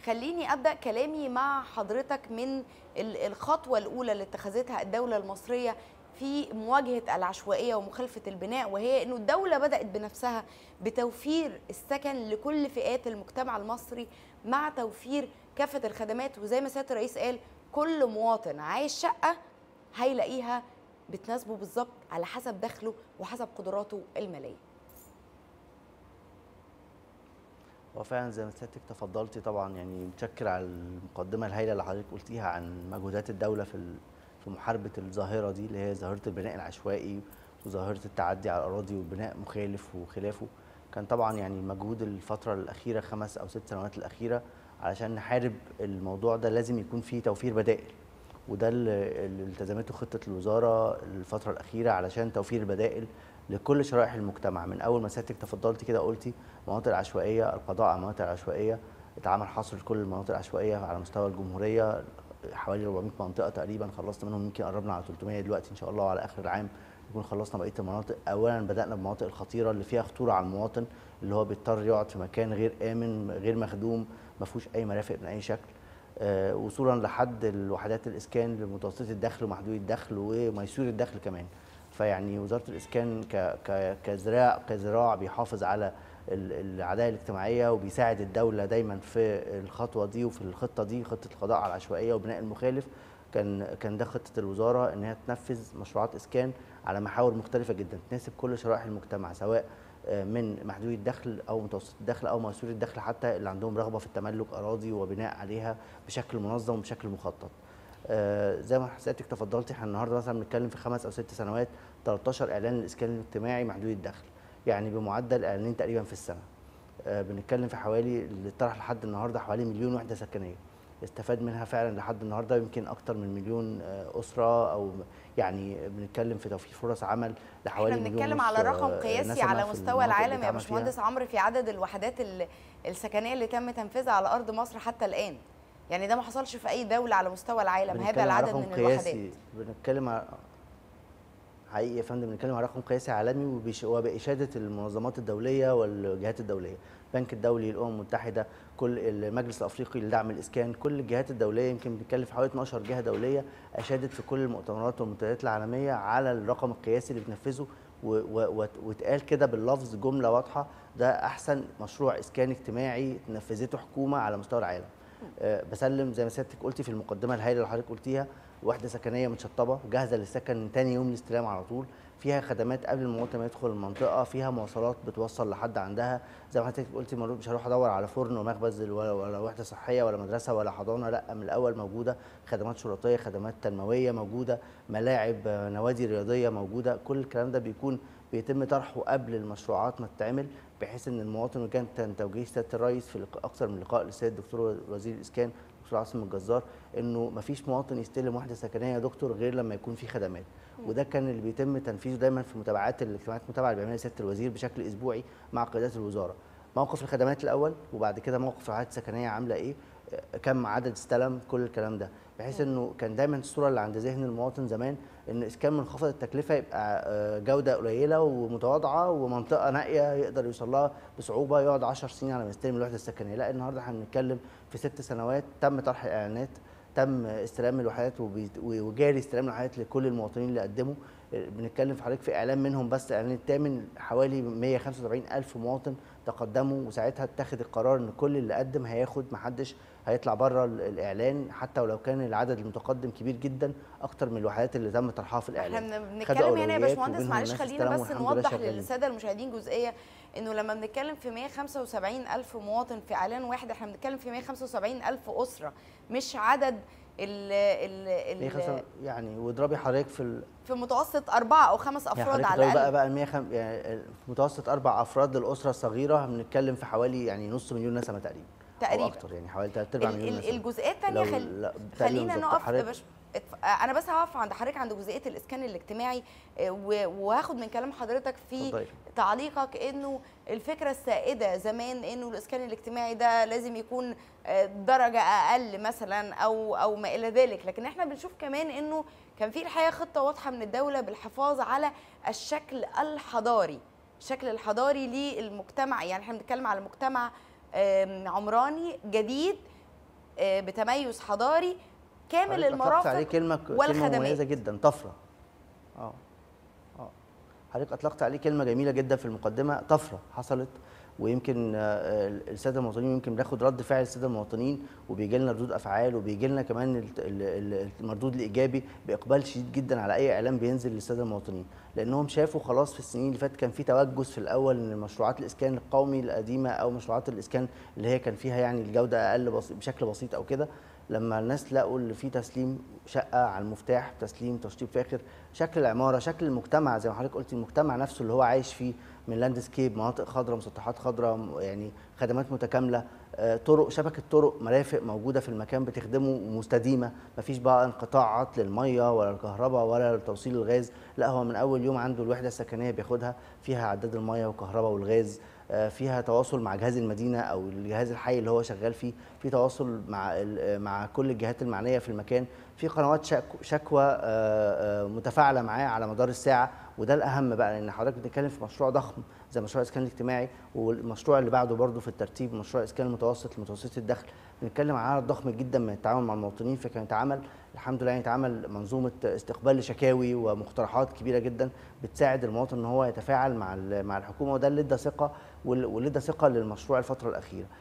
خليني ابدا كلامي مع حضرتك من الخطوه الاولى اللي اتخذتها الدوله المصريه في مواجهه العشوائيه ومخالفه البناء وهي انه الدوله بدات بنفسها بتوفير السكن لكل فئات المجتمع المصري مع توفير كافه الخدمات وزي ما سياده الرئيس قال كل مواطن عايش شقه هيلاقيها بتناسبه بالظبط على حسب دخله وحسب قدراته الماليه هو فعلا زي ما سيادتك تفضلتي طبعا يعني متشكر على المقدمه الهائله اللي حضرتك قلتيها عن مجهودات الدوله في في محاربه الظاهره دي اللي هي ظاهره البناء العشوائي وظاهره التعدي على الاراضي والبناء مخالف وخلافه كان طبعا يعني مجهود الفتره الاخيره خمس او ست سنوات الاخيره علشان نحارب الموضوع ده لازم يكون فيه توفير بدائل وده اللي التزمته خطه الوزاره الفتره الاخيره علشان توفير البدائل لكل شرائح المجتمع من اول ما سيادتك تفضلتي كده قلتي المناطق العشوائيه القضاء على المناطق العشوائيه اتعمل حصر لكل المناطق العشوائيه على مستوى الجمهوريه حوالي 400 منطقه تقريبا خلصنا منهم يمكن قربنا على 300 دلوقتي ان شاء الله على اخر العام نكون خلصنا بقيه المناطق اولا بدانا بالمناطق الخطيره اللي فيها خطوره على المواطن اللي هو بيضطر يقعد في مكان غير امن غير مخدوم ما فيهوش اي مرافق من اي شكل آه وصولا لحد الوحدات الاسكان لمتوسطي الدخل ومحدودي الدخل وميسور الدخل كمان فيعني وزاره الاسكان ك ك كزراع كزراع بيحافظ على العداله الاجتماعيه وبيساعد الدوله دايما في الخطوه دي وفي الخطه دي خطه القضاء على العشوائيه وبناء المخالف كان كان ده خطه الوزاره ان هي تنفذ مشروعات اسكان على محاور مختلفه جدا تناسب كل شرائح المجتمع سواء من محدودي الدخل او متوسط الدخل او ميسور الدخل حتى اللي عندهم رغبه في التملك اراضي وبناء عليها بشكل منظم وبشكل مخطط. آه زي ما حضرتك تفضلتي احنا النهارده مثلا بنتكلم في خمس او ست سنوات 13 اعلان للاسكان الاجتماعي محدود الدخل يعني بمعدل اعلانين تقريبا في السنه. آه بنتكلم في حوالي اللي طرح لحد النهارده حوالي مليون وحده سكنيه. استفاد منها فعلا لحد النهارده يمكن اكتر من مليون اسره او يعني بنتكلم في توفير فرص عمل لحوالي احنا بنتكلم على رقم قياسي على مستوى العالم يا باشمهندس عمرو في عدد الوحدات السكنيه اللي تم تنفيذها على ارض مصر حتى الان يعني ده ما حصلش في اي دوله على مستوى العالم هذا العدد من الوحدات بنتكلم على حقيقي يا فندم بنتكلم على رقم قياسي عالمي وباشاده المنظمات الدوليه والجهات الدوليه البنك الدولي الامم المتحده كل المجلس الافريقي لدعم الاسكان كل الجهات الدوليه يمكن بنتكلم في حوالي 12 جهه دوليه اشادت في كل المؤتمرات والمنتديات العالميه على الرقم القياسي اللي بتنفذه واتقال كده باللفظ جمله واضحه ده احسن مشروع اسكان اجتماعي نفذته حكومه على مستوى العالم أه بسلم زي ما سيادتك قلتي في المقدمه الهائله اللي حضرتك قلتيها وحده سكنيه متشطبه جاهزه للسكن تاني يوم الاستلام على طول فيها خدمات قبل المواطن ما يدخل المنطقه فيها مواصلات بتوصل لحد عندها زي ما حضرتك قلتي مش هروح ادور على فرن ومخبز ولا, ولا وحده صحيه ولا مدرسه ولا حضانه لا من الاول موجوده خدمات شرطيه خدمات تنمويه موجوده ملاعب نوادي رياضيه موجوده كل الكلام ده بيكون بيتم طرحه قبل المشروعات ما تتعمل بحيث ان المواطن وكان توجيه سياده الرئيس في اكثر من لقاء للسيد الدكتور وزير الاسكان دكتور عاصم الجزار انه ما فيش مواطن يستلم وحده سكنيه يا دكتور غير لما يكون في خدمات وده كان اللي بيتم تنفيذه دايما في متابعات الاجتماعات المتابعه اللي بيعملها سياده الوزير بشكل اسبوعي مع قيادات الوزاره موقف الخدمات الاول وبعد كده موقف الوحدات السكنيه عامله ايه كم عدد استلم كل الكلام ده بحيث انه كان دايما الصوره اللي عند ذهن المواطن زمان ان اسكان منخفض التكلفه يبقى جوده قليله ومتواضعه ومنطقه نائيه يقدر يوصل لها بصعوبه يقعد 10 سنين على ما يستلم الوحده السكنيه لا النهارده احنا بنتكلم في ست سنوات تم طرح الاعلانات تم استلام الوحدات وجاري استلام الوحدات لكل المواطنين اللي قدموا بنتكلم في حضرتك في اعلان منهم بس اعلان الثامن حوالي 175 الف مواطن تقدموا وساعتها اتخذ القرار ان كل اللي قدم هياخد محدش هيطلع بره الاعلان حتى ولو كان العدد المتقدم كبير جدا اكتر من الوحدات اللي تم طرحها في الاعلان احنا بنتكلم هنا يا باشمهندس معلش خلينا بس نوضح للساده المشاهدين جزئيه انه لما بنتكلم في 175 الف مواطن في اعلان واحد احنا بنتكلم في 175 الف اسره مش عدد ال ال يعني واضربي حضرتك في ال... في متوسط أربعة أو خمس أفراد على الأقل بقى بقى 100 خم... يعني في متوسط أربع أفراد للأسرة الصغيرة بنتكلم في حوالي يعني نص مليون نسمة تقريبا تقريبا أو أكتر يعني حوالي 3 4 مليون نسمة الجزئية الثانية خل... خلينا نقف باش... انا بس هقف عند حضرتك عند جزئيه الاسكان الاجتماعي وهاخد من كلام حضرتك في طيب. تعليقك انه الفكره السائده زمان انه الاسكان الاجتماعي ده لازم يكون درجه اقل مثلا او او ما الى ذلك لكن احنا بنشوف كمان انه كان في الحقيقه خطه واضحه من الدوله بالحفاظ على الشكل الحضاري الشكل الحضاري للمجتمع يعني احنا بنتكلم على مجتمع عمراني جديد آه، بتميز حضاري كامل حضرتك أطلقت عليه المرافق كلمه كلمه والخدمات. مميزه جدا طفره اه اه حضرتك اطلقت عليه كلمه جميله جدا في المقدمه طفره حصلت ويمكن آه، الساده المواطنين يمكن بناخد رد فعل الساده المواطنين وبيجي لنا ردود افعال وبيجي لنا كمان ال- ال- ال- المردود الايجابي باقبال شديد جدا على اي اعلان بينزل للساده المواطنين لانهم شافوا خلاص في السنين اللي فاتت كان في توجس في الاول ان مشروعات الاسكان القومي القديمه او مشروعات الاسكان اللي هي كان فيها يعني الجوده اقل بسيط بشكل بسيط او كده لما الناس لقوا اللي في تسليم شقه على المفتاح تسليم تشطيب فاخر شكل العماره شكل المجتمع زي ما حضرتك قلت المجتمع نفسه اللي هو عايش فيه من لاندسكيب مناطق خضراء مسطحات خضراء م- يعني خدمات متكامله آه، طرق شبكه طرق مرافق موجوده في المكان بتخدمه ومستديمه مفيش بقى انقطاعات للميه ولا الكهرباء ولا توصيل الغاز لا هو من اول يوم عنده الوحده السكنيه بياخدها فيها عداد الميه والكهرباء والغاز آه، فيها تواصل مع جهاز المدينه او الجهاز الحي اللي هو شغال فيه في تواصل مع ال- مع كل الجهات المعنيه في المكان في قنوات شك- شكوى آه، آه، متفاعله معاه على مدار الساعه وده الاهم بقى لان حضرتك بتتكلم في مشروع ضخم زي مشروع الاسكان الاجتماعي والمشروع اللي بعده برضه في الترتيب مشروع الاسكان المتوسط لمتوسط الدخل بنتكلم عن عدد ضخم جدا من التعامل مع المواطنين فكان اتعمل الحمد لله يعني اتعمل منظومه استقبال لشكاوي ومقترحات كبيره جدا بتساعد المواطن ان هو يتفاعل مع ال- مع الحكومه وده اللي ادى ثقه وال- واللي ادى ثقه للمشروع الفتره الاخيره